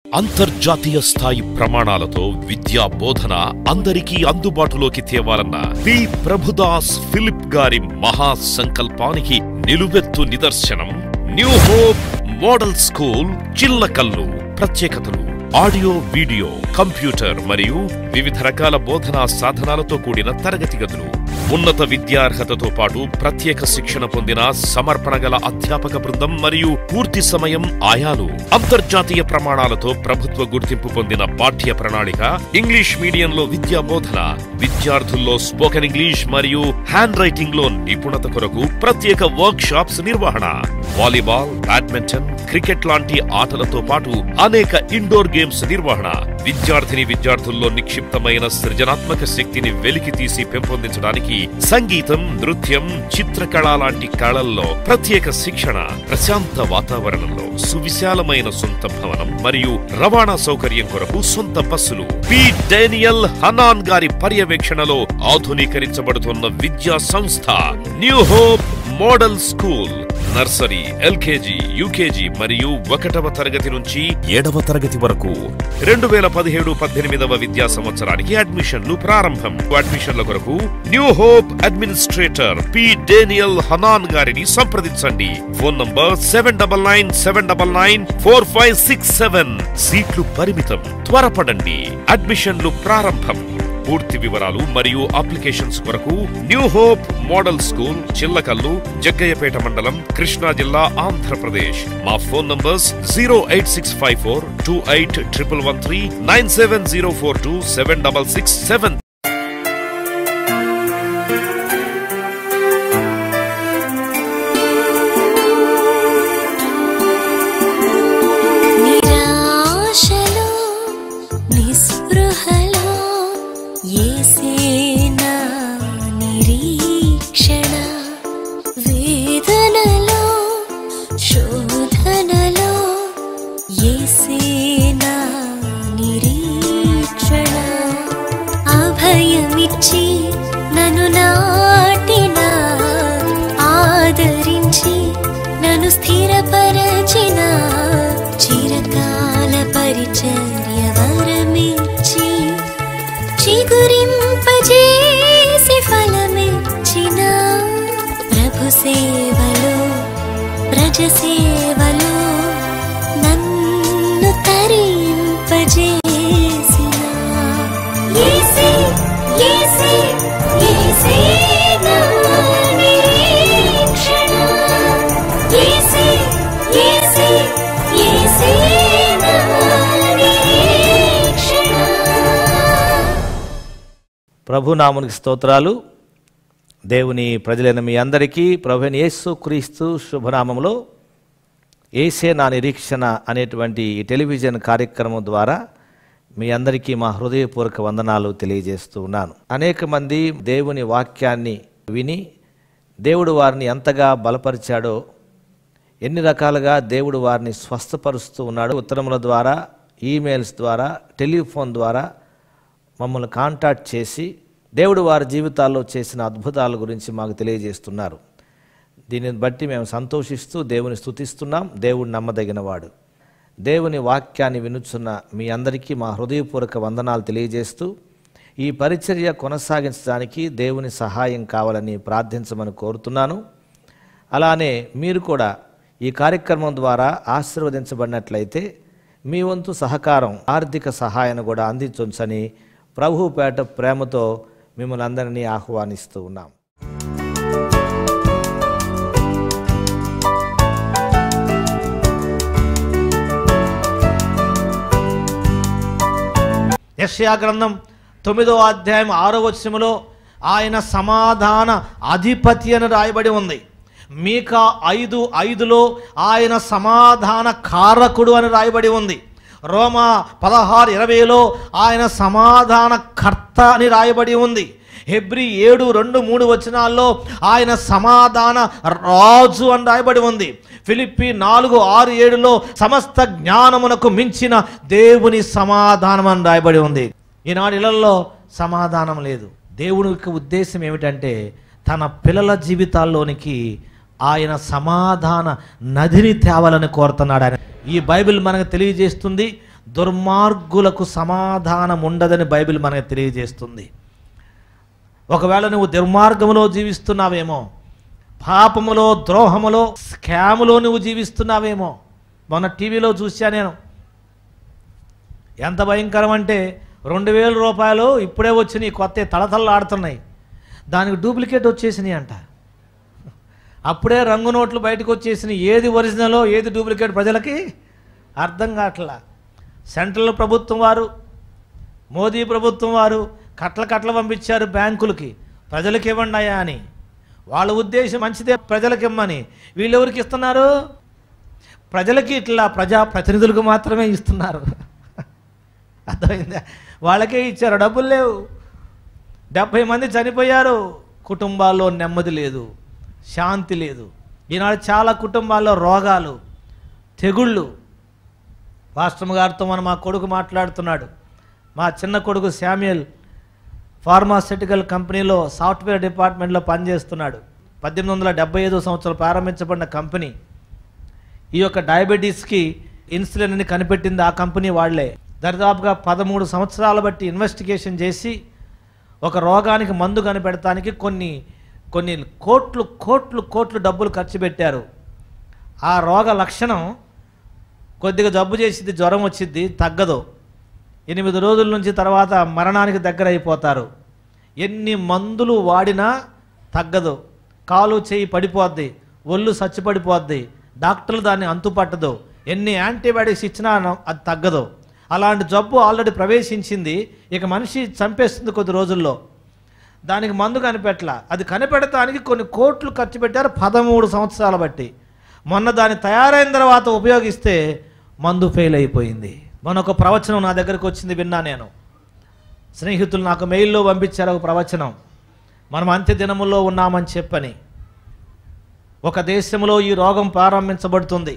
అంతర్జాతీయ స్థాయి ప్రమాణాలతో విద్యా బోధన అందరికీ అందుబాటులోకి తేవాలన్న పి ప్రభుదాస్ ఫిలిప్ గారి మహా సంకల్పానికి నిలువెత్తు నిదర్శనం new hope model school Chillakallu ప్రత్యేకతలు ఆడియో వీడియో కంప్యూటర్ మరియు వివిధ రకాల బోధనా సాధనాలతో కూడిన తరగతి గదులు ఉన్నత విద్యార్హతతో పాటు ప్రత్యేక శిక్షణ పొందిన సమర్పణ గల అధ్యాపక బృందం మరియు పూర్తి సమయం ఆయాలు అంతర్జాతీయ ప్రమాణాలతో ప్రభుత్వ గుర్తింపు పొందిన పాఠ్య ప్రణాళిక ఇంగ్లీష్ మీడియంలో విద్యా బోధన విద్యార్థుల్లో స్పోకెన్ ఇంగ్లీష్ మరియు హ్యాండ్ రైటింగ్ లో నిపుణత కొరకు ప్రత్యేక వర్క్ షాప్స్ నిర్వహణ వాలీబాల్ బ్యాడ్మింటన్ క్రికెట్ లాంటి ఆటలతో పాటు అనేక ఇండోర్ గేమ్స్ నిర్వహణ విద్యార్థిని విద్యార్థుల్లో నిక్షిప్తమైన సృజనాత్మక శక్తిని వెలికి తీసి పెంపొందించడానికి సంగీతం నృత్యం చిత్రకళ లాంటి కళల్లో ప్రత్యేక శిక్షణ ప్రశాంత వాతావరణంలో సువిశాలమైన సొంత భవనం మరియు రవాణా సౌకర్యం కొరకు సొంత బస్సులు పి డేనియల్ హనాన్ గారి పర్యవేక్షణలో ఆధునీకరించబడుతున్న విద్యా సంస్థ new hope model school nursery LKG UKG మరియు ఒకటవ తరగతి నుంచి ఏడవ తరగతి వరకు రెండు వేల పదిహేడు పద్దెనిమిదవ విద్యా సంవత్సరానికి అడ్మిషన్లు ప్రారంభం అడ్మిషన్ల కొరకు new hope administrator P Daniel Hanan గారిని సంప్రదించండి phone number seven double nine seven double nine four five six seven సీట్లు పరిమితం త్వరపడండి అడ్మిషన్లు ప్రారంభం పూర్తి వివరాలు మరియు అప్లికేషన్స్ కొరకు new hope model school Chillakallu Jaggayyapeta మండలం కృష్ణా జిల్లా ఆంధ్రప్రదేశ్ మా phone numbers zero eight six five four two eight triple one three nine seven zero four two seven double six seven నిరాశలో నిస్పృహలో యేసేనా నిరీక్షణ వేదనలో శోధనలో యేసేనా నిరీక్షణ అభయమిచ్చి నన్ను నాటిన ఆదరించి నన్ను స్థిరపరచిన చిరకాల పరిచర్య వరమిచ్చి చిగురింపజేసి ఫలమిచ్చిన ప్రభు సేవలో ప్రజ సేవలో నన్ను తరింపజేసిన యేసే యేసే యేసే నా నిరీక్షణ యేసే యేసే యేసే నా నిరీక్షణ ప్రభునామునికి స్తోత్రాలు దేవుని ప్రజలైన మీ అందరికీ ప్రభుని యేసు క్రీస్తు శుభనామంలో ఏసే నా నిరీక్షణ అనేటువంటి ఈ టెలివిజన్ కార్యక్రమం ద్వారా మీ అందరికీ మా హృదయపూర్వక వందనాలు తెలియజేస్తూ ఉన్నాను అనేక మంది దేవుని వాక్యాన్ని విని దేవుడు వారిని ఎంతగా బలపరిచాడో ఎన్ని రకాలుగా దేవుడు వారిని స్వస్థపరుస్తూ ఉన్నాడు ఉత్తరముల ద్వారా ఈమెయిల్స్ ద్వారా టెలిఫోన్ ద్వారా మమ్మల్ని కాంటాక్ట్ చేసి దేవుడు వారి జీవితాల్లో చేసిన అద్భుతాల గురించి మాకు తెలియజేస్తున్నారు దీనిని బట్టి మేము సంతోషిస్తూ దేవుని స్తుతిస్తున్నాం దేవుడు నమ్మదగినవాడు దేవుని వాక్యాన్ని వినుచున్న మీ అందరికీ మా హృదయపూర్వక వందనాలు తెలియజేస్తూ ఈ పరిచర్య కొనసాగించడానికి దేవుని సహాయం కావాలని ప్రార్థించమని కోరుతున్నాను అలానే మీరు కూడా ఈ కార్యక్రమం ద్వారా ఆశీర్వదించబడినట్లయితే మీ వంతు సహకారం ఆర్థిక సహాయాన్ని కూడా అందించొచ్చని ప్రభుపేట ప్రేమతో మిమ్మల్ని అందరినీ ఆహ్వానిస్తూ ఉన్నాం యష్యా గ్రంథం తొమ్మిదో అధ్యాయం ఆరో వచనములో ఆయన సమాధాన అధిపతి అని రాయబడి ఉంది మీకా ఐదు ఐదులో ఆయన సమాధాన కారకుడు అని రాయబడి ఉంది రోమా పదహారు ఇరవైలో ఆయన సమాధాన కర్త అని రాయబడి ఉంది హెబ్రి ఏడు రెండు మూడు వచనాల్లో ఆయన సమాధాన రాజు అని రాయబడి ఉంది ఫిలిప్పి నాలుగు ఆరు ఏడులో సమస్త జ్ఞానమునకు మించిన దేవుని సమాధానం అని రాయబడి ఉంది ఈనాడు ఇళ్లలో సమాధానం లేదు దేవుని యొక్క ఉద్దేశం ఏమిటంటే తన పిల్లల జీవితాల్లోనికి ఆయన సమాధాన నదిని తేవాలని కోరుతున్నాడు ఆయన ఈ బైబిల్ మనకు తెలియజేస్తుంది దుర్మార్గులకు సమాధానం ఉండదని బైబిల్ మనకు తెలియజేస్తుంది ఒకవేళ నువ్వు దుర్మార్గములో జీవిస్తున్నావేమో పాపములో ద్రోహములో స్కాములో నువ్వు జీవిస్తున్నావేమో మొన్న టీవీలో చూసా నేను ఎంత భయంకరం అంటే రెండు వేల రూపాయలు ఇప్పుడే వచ్చినాయి కొత్త తళతళలాడుతున్నాయి దానికి డూప్లికేట్ వచ్చేసినాయి అంట అప్పుడే రంగు నోట్లు బయటకు వచ్చేసినాయి ఏది ఒరిజినలో ఏది డూప్లికేట్ ప్రజలకి అర్థం కావట్లా సెంట్రల్ ప్రభుత్వం వారు మోదీ ప్రభుత్వం వారు కట్ల కట్ల పంపించారు బ్యాంకులకి ప్రజలకి ఇవ్వండి అయ్యా అని వాళ్ళ ఉద్దేశం మంచిదే ప్రజలకి ఇమ్మని వీళ్ళెవరికి ఇస్తున్నారు ప్రజలకి ఇట్లా ప్రజా ప్రతినిధులకు మాత్రమే ఇస్తున్నారు అర్థమైందా వాళ్ళకే ఇచ్చారు డబ్బులు లేవు డెబ్భై మంది చనిపోయారు కుటుంబాల్లో నెమ్మది లేదు శాంతి లేదు ఈనాడు చాలా కుటుంబాల్లో రోగాలు తెగుళ్ళు పాస్టమ్ గారితో మన మా కొడుకు మాట్లాడుతున్నాడు మా చిన్న కొడుకు శామ్యుయల్ ఫార్మాస్యూటికల్ కంపెనీలో సాఫ్ట్వేర్ డిపార్ట్మెంట్లో పనిచేస్తున్నాడు పద్దెనిమిది వందల డెబ్బై ఐదో సంవత్సరం ప్రారంభించబడిన కంపెనీ ఈ యొక్క డయాబెటీస్కి ఇన్సులిన్ని కనిపెట్టింది ఆ కంపెనీ వాళ్ళే దరిదాపుగా పదమూడు సంవత్సరాల బట్టి ఇన్వెస్టిగేషన్ చేసి ఒక రోగానికి మందు కనిపెడటానికి కొన్ని కొన్ని కోట్లు కోట్లు కోట్లు డబ్బులు ఖర్చు పెట్టారు ఆ రోగ లక్షణం కొద్దిగా జబ్బు చేసిద్ది జ్వరం వచ్చిద్ది తగ్గదు ఎనిమిది రోజుల నుంచి తర్వాత మరణానికి దగ్గర అయిపోతారు ఎన్ని మందులు వాడినా తగ్గదు కాలు చేయి పడిపోద్ది ఒళ్ళు సచ్చిపడిపోద్ది డాక్టర్లు దాన్ని అంతుపట్టదు ఎన్ని యాంటీబయాటిక్స్ ఇచ్చినా న- అది తగ్గదు అలాంటి జబ్బు ఆల్రెడీ ప్రవేశించింది ఇక మనిషి చంపేస్తుంది కొద్ది రోజుల్లో దానికి మందు కనిపెట్టల అది కనిపెడటానికి కొన్ని కోట్లు ఖర్చు పెట్టారు పదమూడు సంవత్సరాల బట్టి మొన్న దాన్ని తయారైన తర్వాత ఉపయోగిస్తే మందు ఫెయిల్ అయిపోయింది మొన్న ఒక ప్రవచనం నా దగ్గరకు వచ్చింది విన్నా నేను స్నేహితులు నాకు మెయిల్లో పంపించారు ఒక ప్రవచనం మనం అంత్య దినముల్లో ఉన్నామని చెప్పని ఒక దేశంలో ఈ రోగం ప్రారంభించబడుతుంది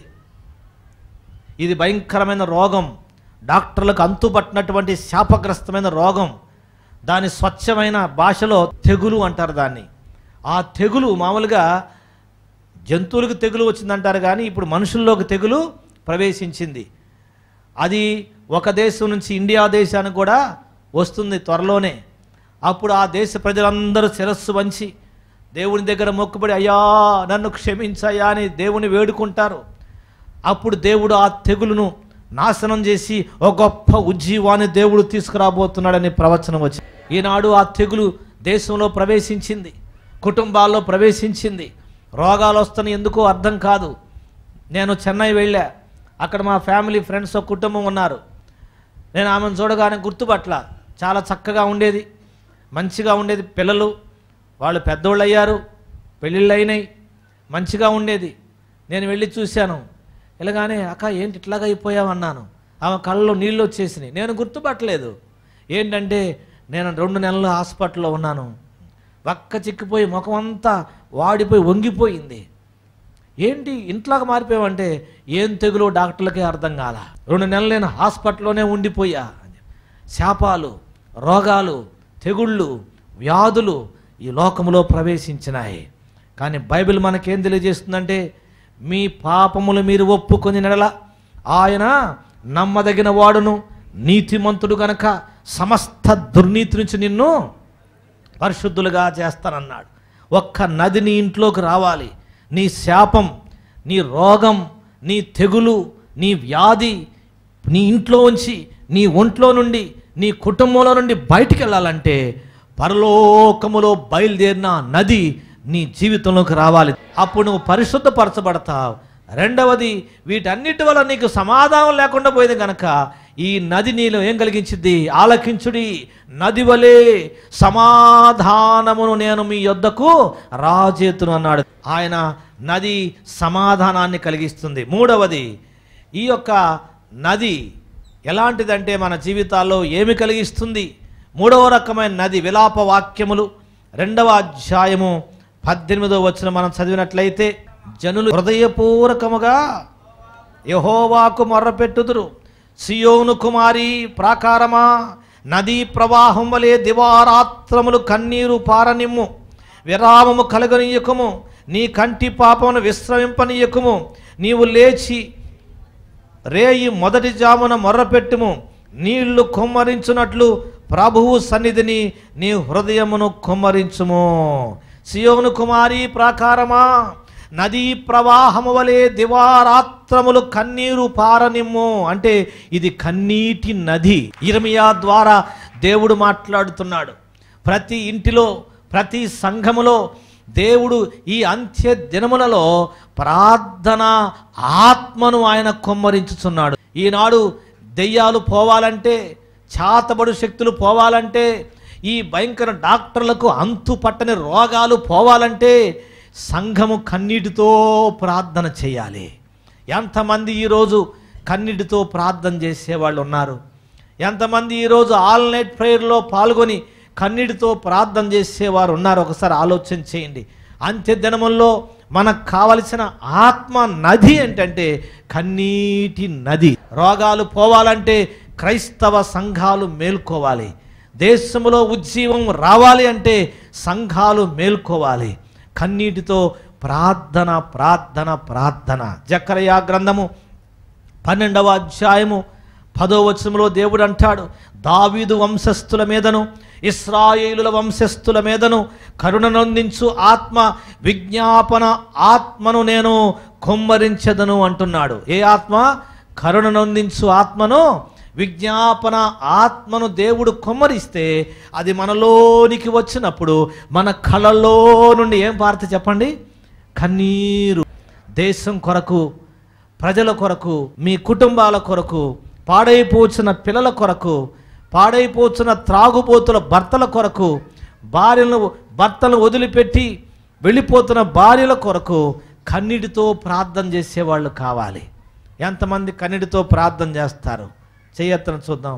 ఇది భయంకరమైన రోగం డాక్టర్లకు అంతుపట్టినటువంటి శాపగ్రస్తమైన రోగం దాని స్వచ్ఛమైన భాషలో తెగులు అంటారు దాన్ని ఆ తెగులు మామూలుగా జంతువులకు తెగులు వచ్చిందంటారు కానీ ఇప్పుడు మనుషుల్లోకి తెగులు ప్రవేశించింది అది ఒక దేశం నుంచి ఇండియా దేశానికి కూడా వస్తుంది త్వరలోనే అప్పుడు ఆ దేశ ప్రజలందరూ శిరస్సు వంచి దేవుని దగ్గర మొక్కుబడి అయ్యా నన్ను క్షమించయ్యా అని దేవుని వేడుకుంటారు అప్పుడు దేవుడు ఆ తెగులును నాశనం చేసి ఒక గొప్ప ఉజ్జీవాన్ని దేవుడు తీసుకురాబోతున్నాడని ప్రవచనం వచ్చి ఈనాడు ఆ తెగులు దేశంలో ప్రవేశించింది కుటుంబాల్లో ప్రవేశించింది రోగాలు వస్తున్నాయి ఎందుకో అర్థం కాదు నేను చెన్నై వెళ్ళా అక్కడ మా ఫ్యామిలీ ఫ్రెండ్స్ ఒక కుటుంబం ఉన్నారు నేను ఆమెను చూడగానే గుర్తుపట్ల చాలా చక్కగా ఉండేది మంచిగా ఉండేది పిల్లలు వాళ్ళు పెద్దోళ్ళు అయ్యారు పెళ్ళిళ్ళు అయినాయి మంచిగా ఉండేది నేను వెళ్ళి చూశాను ఇలాగానే అక్క ఏంటి ఇట్లాగా అయిపోయావు అన్నాను ఆమె కళ్ళలో నీళ్ళు వచ్చేసినాయి నేను గుర్తుపట్టలేదు ఏంటంటే నేను రెండు నెలలు హాస్పిటల్లో ఉన్నాను వక్క చిక్కిపోయి ముఖం అంతా వాడిపోయి వంగిపోయింది ఏంటి ఇంట్లోకి మారిపోయావంటే ఏం తెగులు డాక్టర్లకే అర్థం కాల రెండు నెలలు నేను హాస్పిటల్లోనే ఉండిపోయా శాపాలు రోగాలు తెగుళ్ళు వ్యాధులు ఈ లోకములో ప్రవేశించినాయి కానీ బైబిల్ మనకేం తెలియజేస్తుందంటే మీ పాపములు మీరు ఒప్పుకొని నెడల ఆయన నమ్మదగిన వాడును నీతిమంతుడు గనక సమస్త దుర్నీతి నుంచి నిన్ను పరిశుద్ధులుగా చేస్తానన్నాడు ఒక్క నది నీ ఇంట్లోకి రావాలి నీ శాపం నీ రోగం నీ తెగులు నీ వ్యాధి నీ ఇంట్లో ఉంచి నీ ఒంట్లో నుండి నీ కుటుంబంలో నుండి బయటికి వెళ్ళాలంటే పరలోకములో బయలుదేరిన నది నీ జీవితంలోకి రావాలి అప్పుడు నువ్వు పరిశుద్ధపరచబడతావు రెండవది వీటన్నిటి వల్ల నీకు సమాధానం లేకుండా పోయింది గనక ఈ నది నీలో ఏం కలిగించింది ఆలకించుడి నది వలె సమాధానమును నేను మీ యొద్దకు రాజేతును అన్నాడు ఆయన నది సమాధానాన్ని కలిగిస్తుంది మూడవది ఈ యొక్క నది ఎలాంటిదంటే మన జీవితాల్లో ఏమి కలిగిస్తుంది మూడవ రకమైన నది విలాప వాక్యములు రెండవ అధ్యాయము పద్దెనిమిదో వచ్చిన మనం చదివినట్లయితే జనులు హృదయపూర్వకముగా యహోవాకు మొర్రపెట్టుదురు సియోను కుమారి ప్రాకారమా నదీ ప్రవాహం వలె దివారాత్రములు కన్నీరు పారనిమ్ము విరామము కలగనీయకము నీ కంటి పాపమును విశ్రమింపనీయకము నీవు లేచి రేయి మొదటి జామున మొర్రపెట్టుము నీళ్లు కుమ్మరించున్నట్లు ప్రభువు సన్నిధిని నీ హృదయమును కుమ్మరించుము సియోను కుమారి ప్రాకారమా నదీ ప్రవాహము వలె దివారాత్రములు కన్నీరు పారనిమ్ము అంటే ఇది కన్నీటి నది ఇర్మియా ద్వారా దేవుడు మాట్లాడుతున్నాడు ప్రతి ఇంటిలో ప్రతి సంఘములో దేవుడు ఈ అంత్య దినములలో ప్రార్థన ఆత్మను ఆయన కొమ్మరించుచున్నాడు ఈనాడు దెయ్యాలు పోవాలంటే చాతబడు శక్తులు పోవాలంటే ఈ భయంకర డాక్టర్లకు అంతు పట్టని రోగాలు పోవాలంటే సంఘము కన్నీటితో ప్రార్థన చేయాలి ఎంతమంది ఈరోజు కన్నీటితో ప్రార్థన చేసేవాళ్ళు ఉన్నారు ఎంతమంది ఈరోజు ఆల్ నైట్ ప్రేయర్లో పాల్గొని కన్నీటితో ప్రార్థన చేసేవారు ఉన్నారు ఒకసారి ఆలోచన చేయండి అంత్య దినముల్లో మనకు కావలసిన ఆత్మ నది ఏంటంటే కన్నీటి నది రోగాలు పోవాలంటే క్రైస్తవ సంఘాలు మేల్కోవాలి దేశంలో ఉజ్జీవం రావాలి అంటే సంఘాలు మేల్కోవాలి కన్నీటితో ప్రార్థన ప్రార్థన ప్రార్థన జకరయా గ్రంథము పన్నెండవ అధ్యాయము పదో వచనంలో దేవుడు అంటాడు దావీదు వంశస్థుల మీదను ఇస్రాయేలుల వంశస్థుల మీదను కరుణనొందించు ఆత్మ విజ్ఞాపన ఆత్మను నేను కుమ్మరించదను అంటున్నాడు ఏ ఆత్మ కరుణనొందించు ఆత్మను విజ్ఞాపన ఆత్మను దేవుడు కుమ్మరిస్తే అది మనలోనికి వచ్చినప్పుడు మన కళ్ళలో నుండి ఏం పారితే చెప్పండి కన్నీరు దేశం కొరకు ప్రజల కొరకు మీ కుటుంబాల కొరకు పాడైపోచిన పిల్లల కొరకు పాడైపోతున్న త్రాగుబోతుల భర్తల కొరకు భార్యలను భర్తలు వదిలిపెట్టి వెళ్ళిపోతున్న భార్యల కొరకు కన్నీటితో ప్రార్థన చేసేవాళ్ళు కావాలి ఎంతమంది కన్నీటితో ప్రార్థన చేస్తారు చేయత్తను చూద్దాం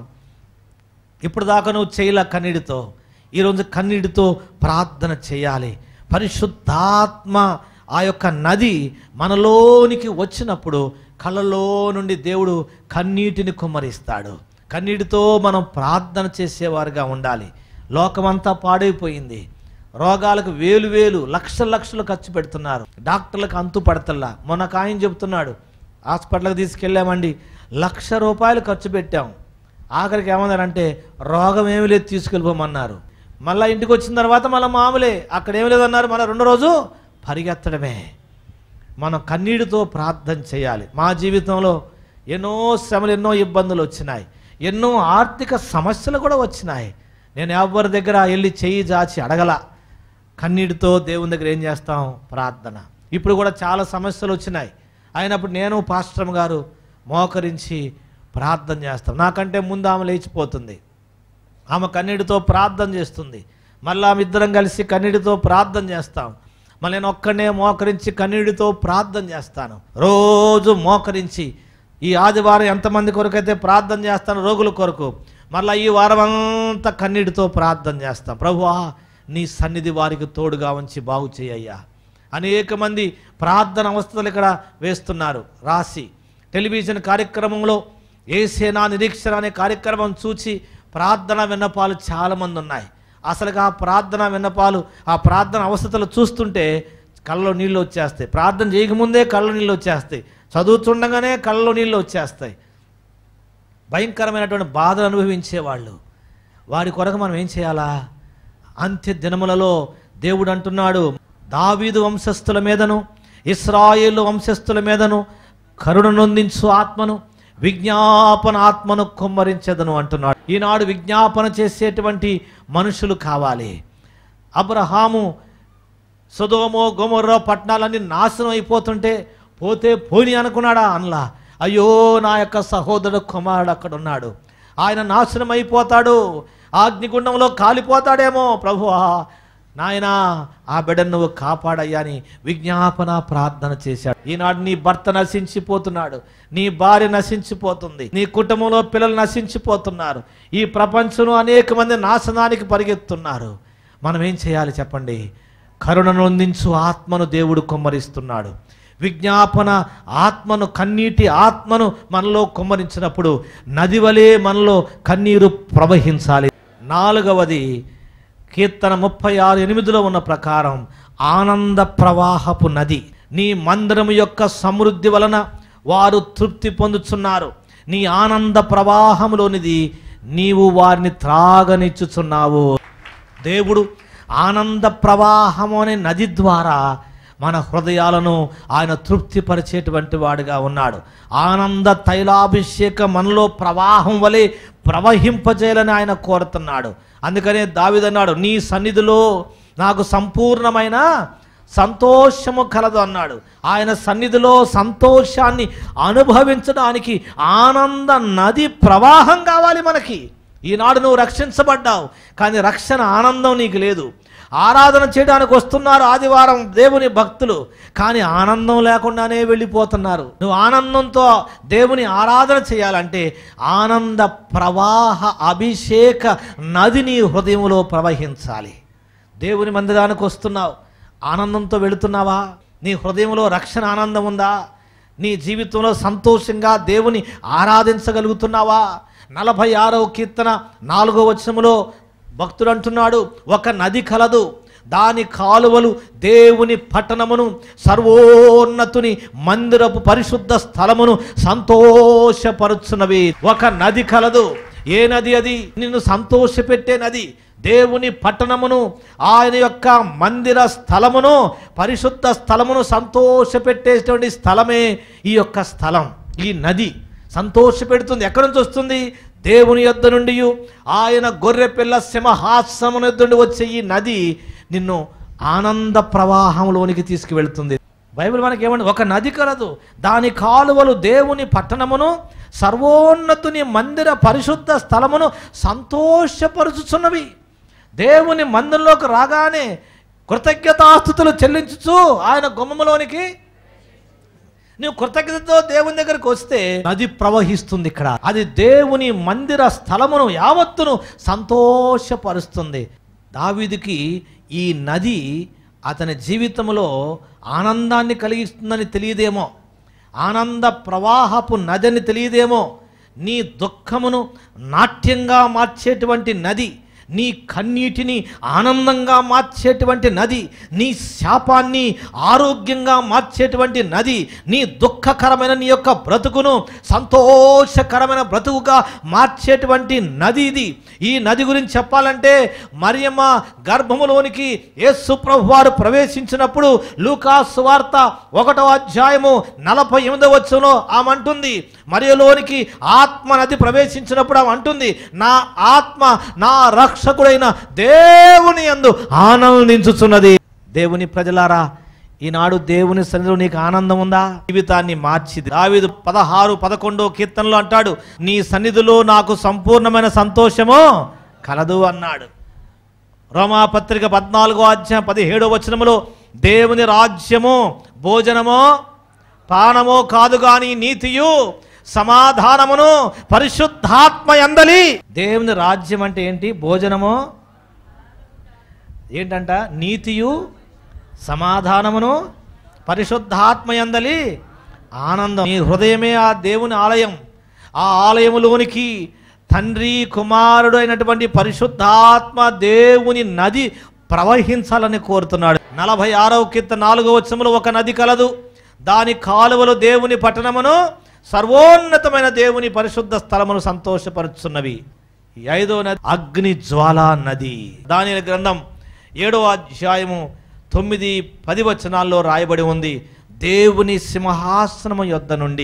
ఇప్పుడు దాకా నువ్వు చేయలే కన్నీటితో ఈరోజు కన్నీటితో ప్రార్థన చేయాలి పరిశుద్ధాత్మ ఆ యొక్క నది మనలోనికి వచ్చినప్పుడు కళ్ళలో నుండి దేవుడు కన్నీటిని కుమ్మరిస్తాడు కన్నీటితో మనం ప్రార్థన చేసేవారుగా ఉండాలి లోకమంతా పాడైపోయింది రోగాలకు వేలు వేలు లక్షల లక్షలు ఖర్చు పెడుతున్నారు డాక్టర్లకు అంతు పడతల్లా మొన్న ఒక ఆయన చెబుతున్నాడు హాస్పిటల్కి తీసుకెళ్ళామండి లక్ష రూపాయలు ఖర్చు పెట్టాం ఆఖరికి ఏమన్నారంటే రోగం ఏమి లేదు తీసుకెళ్ళిపోమన్నారు మళ్ళీ ఇంటికి వచ్చిన తర్వాత మళ్ళీ మామూలే అక్కడ ఏమి లేదన్నారు మళ్ళీ రెండో రోజు పరిగెత్తడమే మనం కన్నీటితో ప్రార్థన చేయాలి మా జీవితంలో ఎన్నో శ్రమలు ఎన్నో ఇబ్బందులు వచ్చినాయి ఎన్నో ఆర్థిక సమస్యలు కూడా వచ్చినాయి నేను ఎవరి దగ్గర వెళ్ళి చెయ్యి జాచి అడగల కన్నీటితో దేవుని దగ్గర ఏం చేస్తాం ప్రార్థన ఇప్పుడు కూడా చాలా సమస్యలు వచ్చినాయి అయినప్పుడు నేను పాస్టర్ గారు మోకరించి ప్రార్థన చేస్తాం నాకంటే ముందు ఆమె లేచిపోతుంది ఆమె కన్నీటితో ప్రార్థన చేస్తుంది మళ్ళీ ఆమె ఇద్దరం కలిసి కన్నీటితో ప్రార్థన చేస్తాం మళ్ళీ నేను ఒక్కనే మోకరించి కన్నీటితో ప్రార్థన చేస్తాను రోజు మోకరించి ఈ ఆదివారం ఎంతమంది కొరకైతే ప్రార్థన చేస్తాను రోగుల కొరకు మళ్ళీ ఈ వారం అంతా కన్నీటితో ప్రార్థన చేస్తాం ప్రభువా నీ సన్నిధి వారికి తోడుగా ఉంచి బాగు చేయయ్యా అనేక మంది ప్రార్థన అవస్థలు ఇక్కడ వేస్తున్నారు రాసి టెలివిజన్ కార్యక్రమంలో ఏసేనా నిరీక్షణ అనే కార్యక్రమం చూచి ప్రార్థన విన్నపాలు చాలామంది ఉన్నాయి అసలు ఆ ప్రార్థన విన్నపాలు ఆ ప్రార్థన అవస్థలు చూస్తుంటే కళ్ళలో నీళ్ళు వచ్చేస్తాయి ప్రార్థన చేయకముందే కళ్ళలో నీళ్ళు వచ్చేస్తాయి చదువుతుండగానే కళ్ళలో నీళ్ళు వచ్చేస్తాయి భయంకరమైనటువంటి బాధలు అనుభవించేవాళ్ళు వారి కొరకు మనం ఏం చేయాలా అంత్య దినములలో దేవుడు అంటున్నాడు దావీదు వంశస్థుల మీదను ఇస్రాయేలు వంశస్థుల మీదను కరుణ నొందించు ఆత్మను విజ్ఞాపన ఆత్మను కుమ్మరించదను అంటున్నాడు ఈనాడు విజ్ఞాపన చేసేటువంటి మనుషులు కావాలి అబ్రహాము సుధోమో గొమొర్రో పట్టణాలన్నీ నాశనం అయిపోతుంటే పోతే పోని అనుకున్నాడా అనలా అయ్యో నా యొక్క సహోదరుడు కుమారుడు అక్కడ ఉన్నాడు ఆయన నాశనం అయిపోతాడు అగ్నిగుండంలో కాలిపోతాడేమో ప్రభువా నాయనా ఆ బిడ్డను నువ్వు కాపాడయ్యా అని విజ్ఞాపన ప్రార్థన చేశాడు ఈనాడు నీ భర్త నశించిపోతున్నాడు నీ భార్య నశించిపోతుంది నీ కుటుంబంలో పిల్లలు నశించిపోతున్నారు ఈ ప్రపంచంలో అనేక మంది నాశనానికి పరిగెత్తున్నారు మనం ఏం చేయాలి చెప్పండి కరుణను అందించు ఆత్మను దేవుడు కుమ్మరిస్తున్నాడు విజ్ఞాపన ఆత్మను కన్నీటి ఆత్మను మనలో కుమ్మరించినప్పుడు నది వలె మనలో కన్నీరు ప్రవహించాలి నాలుగవది కీర్తన ముప్పై ఆరు ఎనిమిదిలో ఉన్న ప్రకారం ఆనంద ప్రవాహపు నది నీ మందిరము యొక్క సమృద్ధి వలన వారు తృప్తి పొందుచున్నారు నీ ఆనంద ప్రవాహంలోనిది నీవు వారిని త్రాగనిచ్చుచున్నావు దేవుడు ఆనంద ప్రవాహం అనే నది ద్వారా మన హృదయాలను ఆయన తృప్తిపరిచేటువంటి వాడుగా ఉన్నాడు ఆనంద తైలాభిషేకం మనలో ప్రవాహం వలె ప్రవహింపజేయాలని ఆయన కోరుతున్నాడు అందుకనే దావిదన్నాడు నీ సన్నిధిలో నాకు సంపూర్ణమైన సంతోషము కలదు అన్నాడు ఆయన సన్నిధిలో సంతోషాన్ని అనుభవించడానికి ఆనంద నది ప్రవాహం కావాలి మనకి ఈనాడు నువ్వు రక్షించబడ్డావు కానీ రక్షణ ఆనందం నీకు లేదు ఆరాధన చేయడానికి వస్తున్నారు ఆదివారం దేవుని భక్తులు కానీ ఆనందం లేకుండానే వెళ్ళిపోతున్నారు నువ్వు ఆనందంతో దేవుని ఆరాధన చేయాలంటే ఆనంద ప్రవాహ అభిషేక నది నీ హృదయంలో ప్రవహించాలి దేవుని మందిరానికి వస్తున్నావు ఆనందంతో వెళుతున్నావా నీ హృదయంలో రక్షణ ఆనందం ఉందా నీ జీవితంలో సంతోషంగా దేవుని ఆరాధించగలుగుతున్నావా నలభై ఆరవ కీర్తన నాలుగో వచనములో భక్తుడు అంటున్నాడు ఒక నది కలదు దాని కాలువలు దేవుని పట్టణమును సర్వోన్నతుని మందిరపు పరిశుద్ధ స్థలమును సంతోషపరుచున్నవి ఒక నది కలదు ఏ నది అది నిన్ను సంతోషపెట్టే నది దేవుని పట్టణమును ఆయన యొక్క మందిర స్థలమును పరిశుద్ధ స్థలమును సంతోషపెట్టేటువంటి స్థలమే ఈ యొక్క స్థలం ఈ నది సంతోషపెడుతుంది ఎక్కడి నుంచి వస్తుంది దేవుని యొద్ద నుండి ఆయన గొర్రె పిల్ల సింహాసనం యొద్ద నుండి వచ్చే ఈ నది నిన్ను ఆనంద ప్రవాహంలోనికి తీసుకువెళ్తుంది బైబిల్ మనకి ఏమండి ఒక నది కలదు దాని కాలువలు దేవుని పట్టణమును సర్వోన్నతుని మందిర పరిశుద్ధ స్థలమును సంతోషపరుచుచున్నవి దేవుని మందిరంలోకి రాగానే కృతజ్ఞతాస్థుతులు చెల్లించుచు ఆయన గుమ్మములోనికి నువ్వు కృతజ్ఞతతో దేవుని దగ్గరికి వస్తే నది ప్రవహిస్తుంది ఇక్కడ అది దేవుని మందిర స్థలమును యావత్తును సంతోషపరుస్తుంది దావీదుకి ఈ నది అతని జీవితంలో ఆనందాన్ని కలిగిస్తుందని తెలియదేమో ఆనంద ప్రవాహపు నదని తెలియదేమో నీ దుఃఖమును నాట్యంగా మార్చేటువంటి నది నీ కన్నీటిని ఆనందంగా మార్చేటువంటి నది నీ శాపాన్ని ఆరోగ్యంగా మార్చేటువంటి నది నీ దుఃఖకరమైన నీ యొక్క బ్రతుకును సంతోషకరమైన బ్రతుకుగా మార్చేటువంటి నది ఇది ఈ నది గురించి చెప్పాలంటే మరియమ్మ గర్భములోనికి యేసు ప్రభు వారు ప్రవేశించినప్పుడు లూకాసు వార్త ఒకటో అధ్యాయము నలభై ఎనిమిదవ వచ్చంలో ఆమె అంటుంది మరియలోనికి ఆత్మ నది ప్రవేశించినప్పుడు ఆమె అంటుంది నా ఆత్మ నా రక్షకుడైన దేవుని యందు ఆనందించుచున్నది దేవుని ప్రజలారా ఈనాడు దేవుని సన్నిధిలో నీకు ఆనందం ఉందా జీవితాన్ని మార్చిది దావీదు పదహారు పదకొండో కీర్తనలో అంటాడు నీ సన్నిధిలో నాకు సంపూర్ణమైన సంతోషము కలదు అన్నాడు రోమాపత్రిక పద్నాలుగో అధ్యాయం పదిహేడో వచనములో దేవుని రాజ్యము భోజనమో పానమో కాదు గాని నీతియు సమాధానమును పరిశుద్ధాత్మ ఎందలి దేవుని రాజ్యం అంటే ఏంటి భోజనము ఏంటంట నీతియు సమాధానమును పరిశుద్ధాత్మ ఎందలి ఆనందం నీ హృదయమే ఆ దేవుని ఆలయం ఆ ఆలయములోనికి తండ్రి కుమారుడు అయినటువంటి పరిశుద్ధాత్మ దేవుని నది ప్రవహించాలని కోరుతున్నాడు నలభై ఆరవ కింద నాలుగవ వచ్చములు ఒక నది కలదు దాని కాలువలు దేవుని పట్టణమును సర్వోన్నతమైన దేవుని పరిశుద్ధ స్థలమును సంతోషపరుచున్నవి ఈ ఐదో నది అగ్ని జ్వాలా నది దాని గ్రంథం ఏడో అధ్యాయము తొమ్మిది పది వచనాల్లో రాయబడి ఉంది దేవుని సింహాసనము యొద్ద నుండి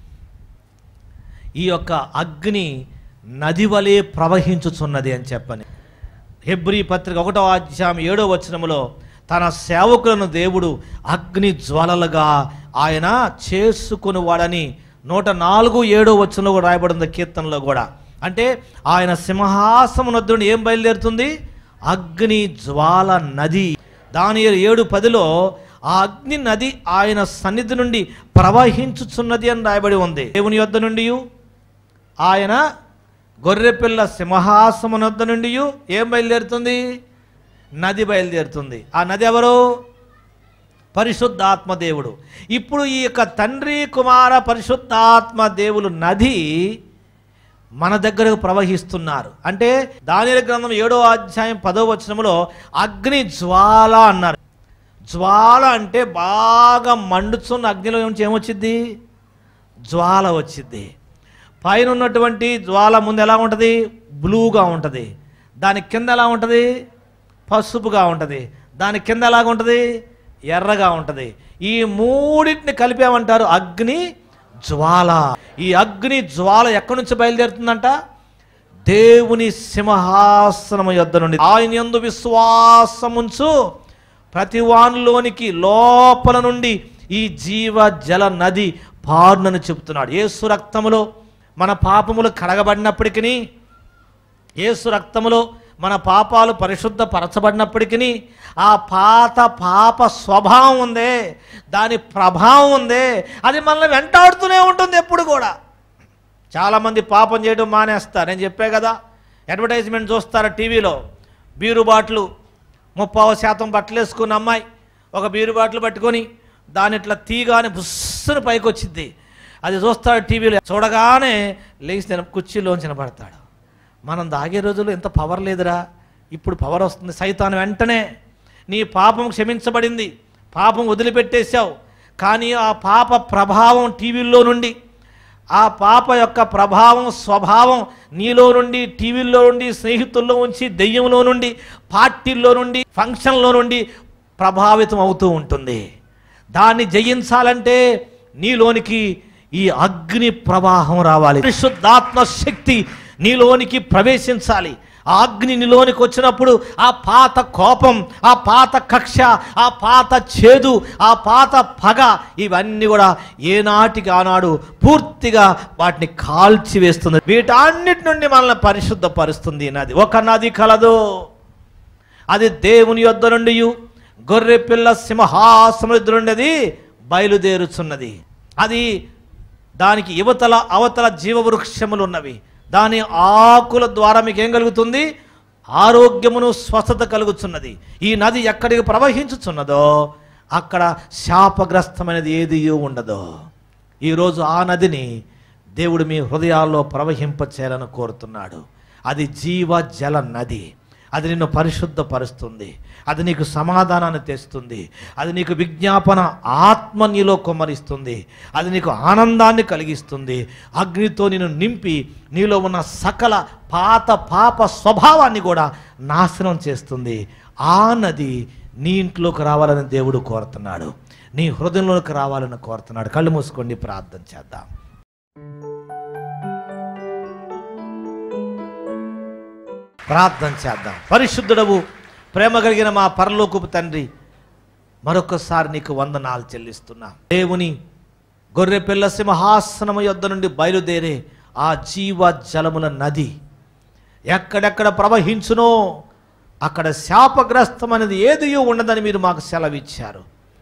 ఈ యొక్క అగ్ని నది వలె ప్రవహించుచున్నది అని చెప్పని హెబ్రీ పత్రిక ఒకటో అధ్యాయం ఏడో వచనములో తన సేవకులను దేవుడు అగ్ని జ్వాలలుగా ఆయన చేసుకుని వాడని నూట నాలుగు ఏడో వచనంలో కూడా రాయబడింది కీర్తనలో కూడా అంటే ఆయన సింహాసమునద్దుని ఏం బయలుదేరుతుంది అగ్ని జ్వాల నది దాని ఏడు పదిలో ఆ అగ్ని నది ఆయన సన్నిధి నుండి ప్రవహించుచున్నది అని రాయబడి ఉంది దేవుని యొద్ద నుండి ఆయన గొర్రెపిల్ల సింహాసమునొద్ద నుండి ఏం బయలుదేరుతుంది నది బయలుదేరుతుంది ఆ నది ఎవరు పరిశుద్ధాత్మ దేవుడు ఇప్పుడు ఈ యొక్క తండ్రి కుమార పరిశుద్ధాత్మ దేవులు నది మన దగ్గరకు ప్రవహిస్తున్నారు అంటే దానిల గ్రంథం ఏడో అధ్యాయం పదో వచనములో అగ్ని జ్వాల అన్నారు జ్వాల అంటే బాగా మండుచున్న అగ్నిలో ఏమించి ఏమొచ్చింది జ్వాల వచ్చింది పైన ఉన్నటువంటి జ్వాల ముందు ఎలా ఉంటుంది బ్లూగా ఉంటుంది దాని కింద ఎలా ఉంటుంది పసుపుగా ఉంటుంది దాని కింద ఎలాగ ఉంటుంది ఎర్రగా ఉంటుంది ఈ మూడింటిని కలిపామంటారు అగ్ని జ్వాల ఈ అగ్ని జ్వాల ఎక్కడి నుంచి బయలుదేరుతుందంట దేవుని సింహాసనము యొద్ద నుండి ఆయన యందు విశ్వాసముంచు ప్రతి వానిలోనికి లోపల నుండి ఈ జీవ జల నది పారునని చెబుతున్నాడు యేసు రక్తములో మన పాపములు కడగబడినప్పటికీ యేసు రక్తములో మన పాపాలు పరిశుద్ధపరచబడినప్పటికీ ఆ పాత పాప స్వభావం ఉందే దాని ప్రభావం ఉందే అది మనల్ని వెంటాడుతూనే ఉంటుంది ఎప్పుడు కూడా చాలామంది పాపం చేయడం మానేస్తారు నేను చెప్పే కదా అడ్వర్టైజ్మెంట్ చూస్తారు టీవీలో బీరు బాట్లు ముప్పావ శాతం బట్టలు వేసుకున్న అమ్మాయి ఒక బీరు బాటిల్ పట్టుకొని దాని ఇట్లా తీగానే బుస్సును పైకి వచ్చింది అది చూస్తాడు టీవీలో చూడగానే లేచి తిన కుర్చీలోంచి నిలబడతాడు మనం దాగే రోజుల్లో ఎంత పవర్ లేదురా ఇప్పుడు పవర్ వస్తుంది సైతాన్ వెంటనే నీ పాపం క్షమించబడింది పాపం వదిలిపెట్టేశావు కానీ ఆ పాప ప్రభావం టీవీల్లో నుండి ఆ పాప యొక్క ప్రభావం స్వభావం నీలో నుండి టీవీల్లో నుండి స్నేహితుల్లో ఉంచి దెయ్యంలో నుండి పార్టీల్లో నుండి ఫంక్షన్లో నుండి ప్రభావితం అవుతూ ఉంటుంది దాన్ని జయించాలంటే నీలోనికి ఈ అగ్ని ప్రవాహం రావాలి పరిశుద్ధాత్మ శక్తి నీలోనికి ప్రవేశించాలి ఆ అగ్ని నీలోనికి వచ్చినప్పుడు ఆ పాత కోపం ఆ పాత కక్ష ఆ పాత చేదు ఆ పాత పగ ఇవన్నీ కూడా ఏనాటికి ఆనాడు పూర్తిగా వాటిని కాల్చి వేస్తుంది వీటన్నిటి నుండి మనల్ని పరిశుద్ధపరుస్తుంది ఈ నది ఒక నది కలదు అది దేవుని యొద్ద నుండి గొర్రె పిల్ల సింహాసముద్ర నుండి అది బయలుదేరుచున్నది అది దానికి యువతల అవతల జీవవృక్షములు ఉన్నవి దాని ఆకుల ద్వారా మీకు ఏం కలుగుతుంది ఆరోగ్యమును స్వస్థత కలుగుతున్నది ఈ నది ఎక్కడికి ప్రవహించుచున్నదో అక్కడ శాపగ్రస్తమైనది ఏది ఉండదో ఈరోజు ఆ నదిని దేవుడు మీ హృదయాల్లో ప్రవహింపచేయాలని కోరుతున్నాడు అది జీవ జల నది అది నిన్ను పరిశుద్ధపరుస్తుంది అది నీకు సమాధానాన్ని తెస్తుంది అది నీకు విజ్ఞాపన ఆత్మ నీలో కొమ్మరిస్తుంది అది నీకు ఆనందాన్ని కలిగిస్తుంది అగ్నితో నిన్ను నింపి నీలో ఉన్న సకల పాత పాప స్వభావాన్ని కూడా నాశనం చేస్తుంది ఆ నది నీ ఇంట్లోకి రావాలని దేవుడు కోరుతున్నాడు నీ హృదయంలోకి రావాలని కోరుతున్నాడు కళ్ళు మూసుకోండి ప్రార్థన చేద్దాం ప్రార్థన చేద్దాం పరిశుద్ధుడవు ప్రేమ కలిగిన మా పరలోకపు తండ్రి మరొకసారి నీకు వందనాలు చెల్లిస్తున్నా దేవుని గొర్రె పిల్ల సింహాసనము యొద్ద నుండి బయలుదేరే ఆ జీవ జలముల నది ఎక్కడెక్కడ ప్రవహించునో అక్కడ శాపగ్రస్తమైనది ఏది ఉండదని మీరు మాకు సెలవిచ్చారు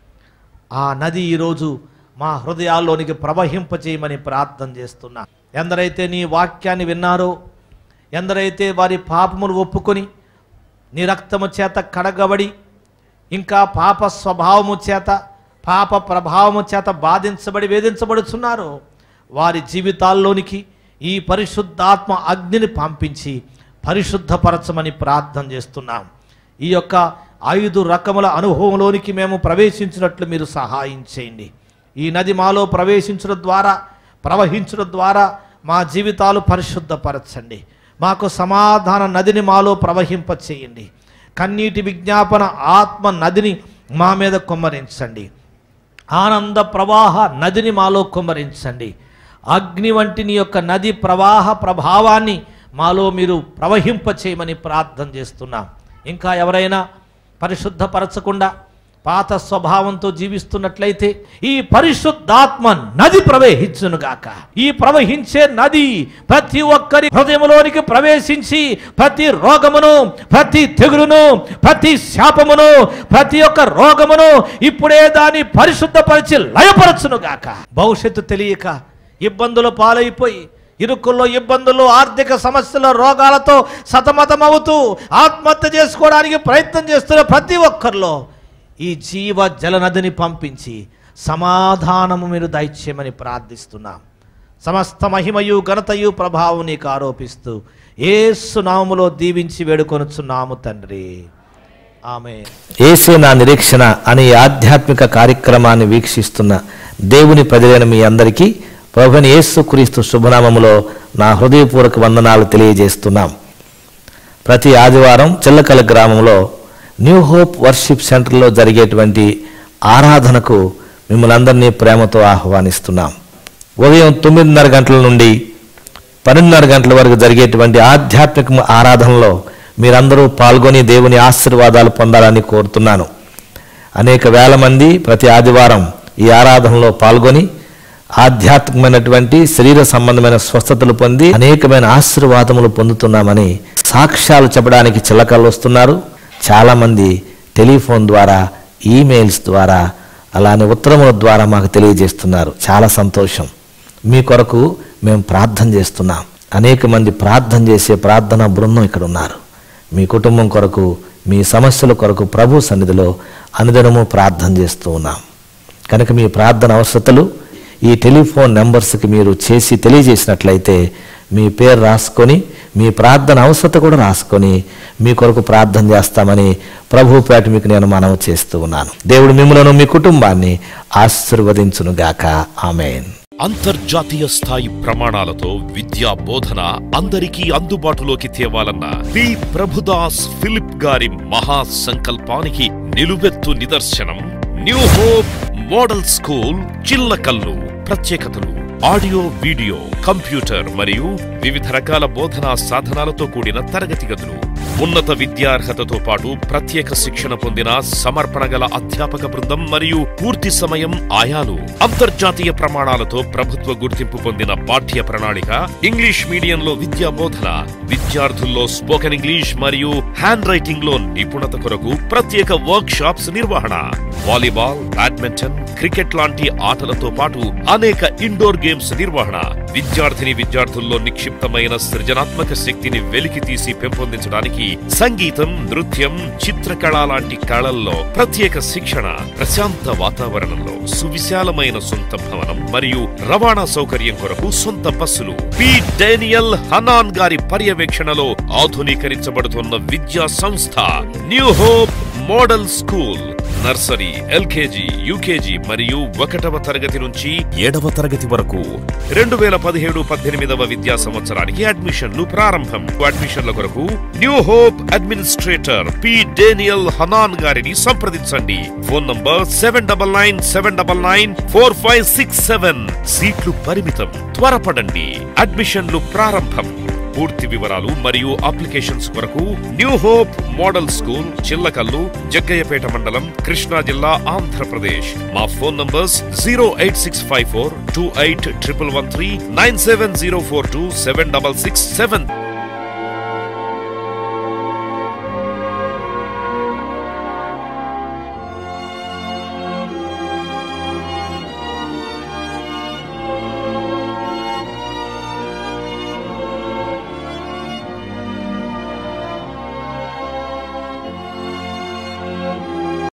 ఆ నది ఈరోజు మా హృదయాల్లోనికి ప్రవహింపచేయమని ప్రార్థన చేస్తున్నా ఎందరైతే నీ వాక్యాన్ని విన్నారో ఎందరైతే వారి పాపములు ఒప్పుకొని నీ రక్తము చేత కడగబడి ఇంకా పాప స్వభావము చేత పాప ప్రభావము చేత బాధించబడి వేధించబడుచున్నారో వారి జీవితాల్లోనికి ఈ పరిశుద్ధాత్మ అగ్నిని పంపించి పరిశుద్ధపరచమని ప్రార్థన చేస్తున్నాం ఈ యొక్క ఐదు రకముల అనుభవంలోనికి మేము ప్రవేశించినట్లు మీరు సహాయం చేయండి ఈ నది మాలో ప్రవేశించడం ద్వారా ప్రవహించడం ద్వారా మా జీవితాలు పరిశుద్ధపరచండి మాకు సమాధాన నదిని మాలో ప్రవహింప చేయండి కన్నీటి విజ్ఞాపన ఆత్మ నదిని మా మీద కుమ్మరించండి ఆనంద ప్రవాహ నదిని మాలో కుమ్మరించండి అగ్ని వంటి నీ యొక్క నది ప్రవాహ ప్రభావాన్ని మాలో మీరు ప్రవహింప చేయమని ప్రార్థన చేస్తున్నాం ఇంకా ఎవరైనా పరిశుద్ధపరచకుండా పాత స్వభావంతో జీవిస్తున్నట్లయితే ఈ పరిశుద్ధాత్మ నది ప్రవహించునుగాక ఈ ప్రవహించే నది ప్రతి ఒక్కరి హృదయంలోనికి ప్రవేశించి ప్రతి రోగమును ప్రతి తెగులును ప్రతి శాపమును ప్రతి ఒక్క రోగమును ఇప్పుడే దాన్ని పరిశుద్ధపరిచి లయపరచునుగాక భవిష్యత్తు తెలియక ఇబ్బందులు పాలైపోయి ఇరుకుల్లో ఇబ్బందులు ఆర్థిక సమస్యల రోగాలతో సతమతమవుతూ ఆత్మహత్య చేసుకోవడానికి ప్రయత్నం చేస్తున్న ప్రతి ఒక్కరిలో ఈ జీవ జలనదిని పంపించి సమాధానము మీరు దయచేయమని ప్రార్థిస్తున్నాం సమస్త మహిమయు ఘనతయు ప్రభావం నీకు ఆరోపిస్తూ ఏసు నామములో దీవించి వేడుకొనుచున్నాము తండ్రి ఆమె ఏసే నా నిరీక్షణ అనే ఆధ్యాత్మిక కార్యక్రమాన్ని వీక్షిస్తున్న దేవుని ప్రజలైన మీ అందరికీ ప్రభుని యేసు క్రీస్తు శుభనామములో నా హృదయపూర్వక వందనాలు తెలియజేస్తున్నాం ప్రతి ఆదివారం చిల్లకల గ్రామంలో న్యూ హోప్ వర్షిప్ సెంటర్లో జరిగేటువంటి ఆరాధనకు మిమ్మల్ని అందరినీ ప్రేమతో ఆహ్వానిస్తున్నాం ఉదయం తొమ్మిదిన్నర గంటల నుండి పన్నెండున్నర గంటల వరకు జరిగేటువంటి ఆధ్యాత్మిక ఆరాధనలో మీరందరూ పాల్గొని దేవుని ఆశీర్వాదాలు పొందాలని కోరుతున్నాను అనేక వేల మంది ప్రతి ఆదివారం ఈ ఆరాధనలో పాల్గొని ఆధ్యాత్మికమైనటువంటి శరీర సంబంధమైన స్వస్థతలు పొంది అనేకమైన ఆశీర్వాదములు పొందుతున్నామని సాక్ష్యాలు చెప్పడానికి చిలకలు వస్తున్నారు చాలామంది టెలిఫోన్ ద్వారా ఈమెయిల్స్ ద్వారా అలానే ఉత్తరముల ద్వారా మాకు తెలియజేస్తున్నారు చాలా సంతోషం మీ కొరకు మేము ప్రార్థన చేస్తున్నాం అనేక మంది ప్రార్థన చేసే ప్రార్థనా బృందం ఇక్కడ ఉన్నారు మీ కుటుంబం కొరకు మీ సమస్యల కొరకు ప్రభు సన్నిధిలో అనుదినము ప్రార్థన చేస్తూ ఉన్నాం కనుక మీ ప్రార్థన అవసరతలు ఈ టెలిఫోన్ నెంబర్స్కి మీరు చేసి తెలియజేసినట్లయితే మీ పేరు రాసుకొని మీ ప్రార్థన అవసరత కూడా రాసుకొని మీ కొరకు ప్రార్థన చేస్తామని ప్రభు పేట మీకు నేను మనవి చేస్తూ ఉన్నాను దేవుడు మిమ్మలను మీ కుటుంబాన్ని ఆశీర్వదించునుగాక ఆమెన్ అంతర్జాతీయ స్థాయి ప్రమాణాలతో విద్యా బోధన అందరికీ అందుబాటులోకి తేవాలన్న పి ప్రభుదాస్ ఫిలిప్ గారి మహా సంకల్పానికి నిలువెత్తు నిదర్శనం new hope model school Chillakallu ప్రత్యేకతలు ఆడియో వీడియో కంప్యూటర్ మరియు వివిధ రకాల బోధనా సాధనాలతో కూడిన తరగతి గదులు ఉన్నత విద్యార్హతతో పాటు ప్రత్యేక శిక్షణ పొందిన సమర్పణ గల అధ్యాపక బృందం మరియు పూర్తి సమయం ఆయాలు అంతర్జాతీయ ప్రమాణాలతో ప్రభుత్వ గుర్తింపు పొందిన పాఠ్య ప్రణాళిక ఇంగ్లీష్ మీడియంలో విద్యా బోధన విద్యార్థుల్లో స్పోకెన్ ఇంగ్లీష్ మరియు హ్యాండ్ రైటింగ్ లో నిపుణత కొరకు ప్రత్యేక వర్క్ షాప్స్ నిర్వహణ వాలీబాల్ బ్యాడ్మింటన్ క్రికెట్ లాంటి ఆటలతో పాటు అనేక ఇండోర్ గేమ్స్ నిర్వహణ విద్యార్థిని విద్యార్థుల్లో నిక్షిప్తమైన సృజనాత్మక శక్తిని వెలికి తీసి పెంపొందించడానికి సంగీతం నృత్యం చిత్రకళ లాంటి కళల్లో ప్రత్యేక శిక్షణ ప్రశాంత వాతావరణంలో సువిశాలమైన సొంత భవనం మరియు రవాణా సౌకర్యం కొరకు సొంత బస్సులు పి డేనియల్ హనాన్ గారి పర్యవేక్షణలో ఆధునీకరించబడుతున్న విద్యా సంస్థ new hope model school nursery LKG UKG మరియు ఒకటవ తరగతి నుంచి ఏడవ తరగతి వరకు రెండు వేల పదిహేడు పద్దెనిమిదవ విద్యా సంవత్సరానికి అడ్మిషన్లు ప్రారంభం అడ్మిషన్ల కొరకు new hope administrator P Daniel Hanan గారిని సంప్రదించండి phone number seven double nine seven double nine four five six seven సీట్లు పరిమితం త్వరపడండి అడ్మిషన్లు ప్రారంభం పూర్తి వివరాలు మరియు అప్లికేషన్స్ కొరకు new hope model school Chillakallu Jaggayyapeta మండలం కృష్ణా జిల్లా ఆంధ్రప్రదేశ్ మా phone numbers zero eight six five four two eight triple one three nine seven zero four two seven double six seven